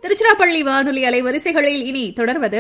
திருச்சிராப்பள்ளி வானொலி அலைவரிசைகளில் இனி தொடர்வது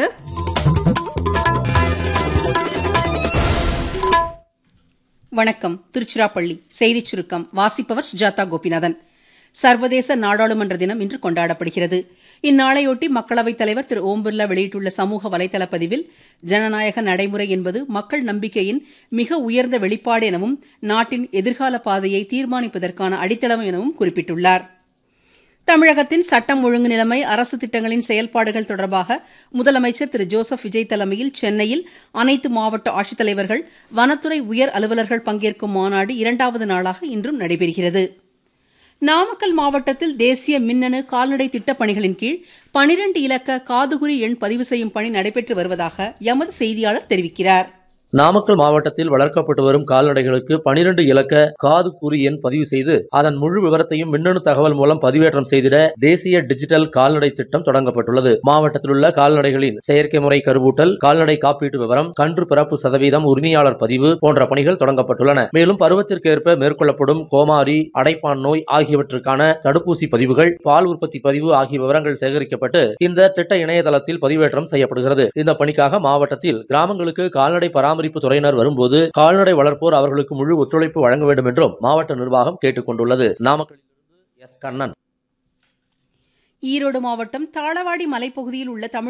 வணக்கம் திருச்சிராப்பள்ளி செய்திச் சுருக்கம் வாசிப்பவர் சுஜாதா கோபிநாதன் சர்வதேச நாடாளுமன்ற தினம் இன்று கொண்டாடப்படுகிறது இந்நாளையொட்டி மக்களவைத் தலைவர் திரு ஓம் பிர்லா வெளியிட்டுள்ள சமூக வலைதள பதிவில் ஜனநாயக நடைமுறை என்பது மக்கள் நம்பிக்கையின் மிக உயர்ந்த வெளிப்பாடு எனவும் நாட்டின் எதிர்கால பாதையை தீர்மானிப்பதற்கான அடித்தளம் எனவும் குறிப்பிட்டுள்ளார் தமிழகத்தின் சட்டம் ஒழுங்கு நிலைமை அரசு திட்டங்களின் செயல்பாடுகள் தொடர்பாக முதலமைச்சர் திரு ஜோசப் விஜய் தலைமையில் சென்னையில் அனைத்து மாவட்ட ஆட்சித்தலைவர்கள் வனத்துறை உயர் அலுவலர்கள் பங்கேற்கும் மாநாடு இரண்டாவது நாளாக இன்றும் நடைபெறுகிறது நாமக்கல் மாவட்டத்தில் தேசிய மின்னணு கால்நடை திட்டப் பணிகளின் கீழ் பனிரண்டு இலக்க காதுகுறி எண் பதிவு செய்யும் பணி நடைபெற்று வருவதாக எமது செய்தியாளர் தெரிவிக்கிறார் நாமக்கல் மாவட்டத்தில் வளர்க்கப்பட்டு வரும் கால்நடைகளுக்கு பனிரெண்டு இலக்க காது குறி எண் பதிவு செய்து அதன் முழு விவரத்தையும் மின்னணு தகவல் மூலம் பதிவேற்றம் செய்திட தேசிய டிஜிட்டல் கால்நடை திட்டம் தொடங்கப்பட்டுள்ளது மாவட்டத்தில் உள்ள கால்நடைகளின் செயற்கை முறை கருவூட்டல் கால்நடை காப்பீட்டு விவரம் கன்று பிறப்பு சதவீதம் உரிமையாளர் பதிவு போன்ற பணிகள் தொடங்கப்பட்டுள்ளன மேலும் பருவத்திற்கேற்ப மேற்கொள்ளப்படும் கோமாரி அடைப்பான் நோய் ஆகியவற்றுக்கான தடுப்பூசி பதிவுகள் பால் உற்பத்தி பதிவு ஆகிய விவரங்கள் சேகரிக்கப்பட்டு இந்த திட்ட இணையதளத்தில் பதிவேற்றம் செய்யப்படுகிறது இந்த பணிக்காக மாவட்டத்தில் கிராமங்களுக்கு கால்நடை பராமரிப்பு துறையினர் வரும்போது கால்நடை வளர்ப்போர் அவர்களுக்கு முழு ஒத்துழைப்பு வழங்க வேண்டும் என்றும் மாவட்ட நிர்வாகம் கேட்டுக் கொண்டுள்ளது நாமக்கலிலிருந்து எஸ் கண்ணன் ஈரோடு மாவட்டம் தாளவாடி மலைப்பகுதியில் உள்ள தமிழ்